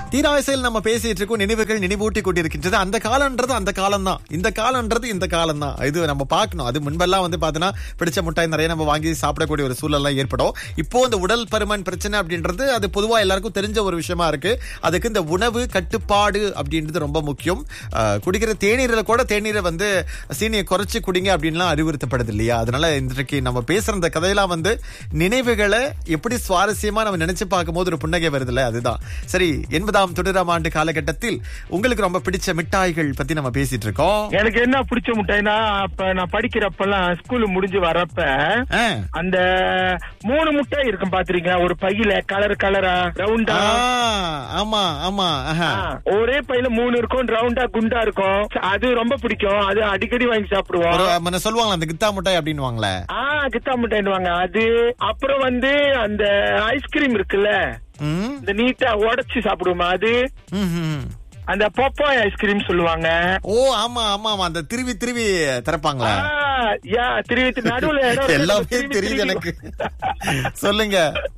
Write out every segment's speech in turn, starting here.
தீராசையில் நம்ம பேசிட்டு இருக்கோம் நினைவுகள் நினைவூட்டி கொண்டிருக்கின்றது அந்த காலம்ன்றது அந்த காலம் தான் இந்த காலம்ன்றது இந்த காலம் தான் இது நம்ம பார்க்கணும் அது முன்பெல்லாம் வந்து பார்த்தோன்னா பிடிச்ச முட்டாய் நிறைய நம்ம வாங்கி சாப்பிடக்கூடிய ஒரு சூழல்லாம் ஏற்படும் இப்போ இந்த உடல் பருமன் பிரச்சனை அப்படின்றது அது பொதுவா எல்லாருக்கும் தெரிஞ்ச ஒரு விஷயமா இருக்கு அதுக்கு இந்த உணவு கட்டுப்பாடு அப்படின்றது ரொம்ப முக்கியம் அஹ், குடிக்கிற தேநீரில் கூட தேநீரை வந்து சீனியை குறைச்சு குடிங்க அப்படின்லாம் அறிவுறுத்தப்படுது இல்லையா அதனால இன்றைக்கு நம்ம பேசுற இந்த கதையெல்லாம் வந்து நினைவுகளை எப்படி சுவாரஸ்யமா நம்ம நினைச்சு பார்க்கும்போது ஒரு புன்னகை வருதுல்ல அதுதான் சரி எண்பதாம் தொண்ணூறாம் ஆண்டு காலகட்டத்தில் உங்களுக்கு ரொம்ப பிடிச்ச மிட்டாய்கள் பத்தி நம்ம பேசிட்டு இருக்கோம் எனக்கு என்ன பிடிச்ச முட்டைனா அப்ப நான் படிக்கிறப்பெல்லாம் ஸ்கூல் முடிஞ்சு வரப்ப ஆ. அந்த மூணு முட்டை இருக்கும் பாத்திருக்கீங்க ஒரு பையில கலர் கலரா ரவுண்டா ஆ, ஆமா ஆமா ஆஹா. ஒரே பையில மூணு இருக்கும் ரவுண்டா குண்டா இருக்கும் அது ரொம்ப பிடிக்கும் அது அடிக்கடி வாங்கி சாப்பிடுவோம் ஒரு முன்ன சொல்லுவாங்களா அந்த கித்தா முட்டாய் அப்படின்னுவாங்களே ஆ கித்தா முட்டைன்னுவாங்க அது அப்புறம் வந்து அந்த ஐஸ்கிரீம் இருக்குல்ல ம் இந்த நீட்டா உடைச்சு சாப்பிடுவோமா அது ம், ம். அந்த பப்பாய் ஐஸ்கிரீம் சொல்லுவாங்க ஓ ஆமா ஆமா ஆமா அந்த திருவி திருவி திறப்பாங்களா ஆ, யா திருவி திரு- நடுவுல இடம் இருக்கு. எல்லாமே திருவி தெரியுது திருவி- எனக்கு சொல்லுங்க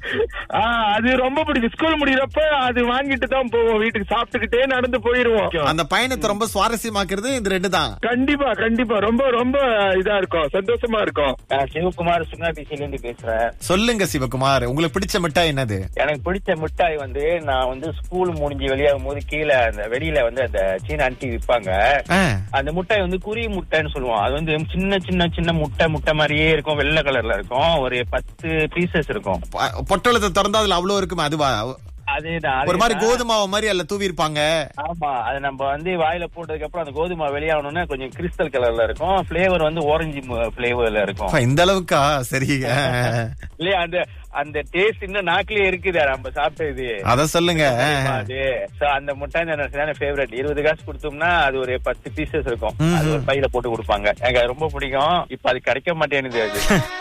ஆ, அது ரொம்ப பிடிக்கும் ஸ்கூல் முடியிறப்ப அது வாங்கிட்டு தான் போவோம் வீட்டுக்கு சாப்பிட்டுக்கிட்டே நடந்து போயிருவோம் அந்த பயணத்தை ரொம்ப சுவாரஸ்யமாக்குறது இந்த ரெண்டு தான் கண்டிப்பா கண்டிப்பா ரொம்ப ரொம்ப இதா இருக்கும் சந்தோஷமா இருக்கும் நான் சிவகுமார் சுங்கபிசில இருந்து பேசுறேன் சொல்லுங்க சிவகுமார் உங்களுக்கு பிடிச்ச மிட்டாய் என்னது எனக்கு பிடிச்ச மிட்டாய் வந்து நான் வந்து ஸ்கூல் முடிஞ்சு வெளியாகும் போது கீழே அந்த வெளியில வந்து அந்த சீன ஆண்டி விற்பாங்க ஆ, அந்த முட்டாய் வந்து குருவி முட்டைன்னு சொல்லுவோம் அது வந்து சின்ன சின்ன சின்ன முட்டை முட்டை மாதிரியே இருக்கும் வெள்ளை கலர்ல இருக்கும் ஒரு பத்து பீசஸ் இருக்கும் பொ- பொட்டலத்தை திறந்தா அதுல அவ்வளவு இருக்குமே அதுவா அதேதான் ஒரு மாதிரி அதேதான். கோதுமாவை மாதிரி அதுல தூவி இருப்பாங்க ஆமா அது நம்ம வந்து வாயில போட்டதுக்கு அப்புறம் அந்த கோதுமை வெளியாகணும்னா கொஞ்சம் கிறிஸ்டல் கலர்ல இருக்கும் பிளேவர் வந்து ஆரஞ்சு பிளேவர்ல இருக்கும் இந்த அளவுக்கா சரி ஆ, இல்லையா அந்த அந்த டேஸ்ட் இன்னும் நாக்கிலே இருக்குது நம்ம சாப்பிட்டது அத சொல்லுங்க ஆ. அது So, அந்த முட்டை எனக்கு ஃபேவரட் இருபது காசு கொடுத்தோம்னா அது ஒரு பத்து பீசஸ் இருக்கும் ம். அது ஒரு பையில போட்டு கொடுப்பாங்க எனக்கு அது ரொம்ப பிடிக்கும் இப்ப அது கிடைக்க மாட்டேங்குது அது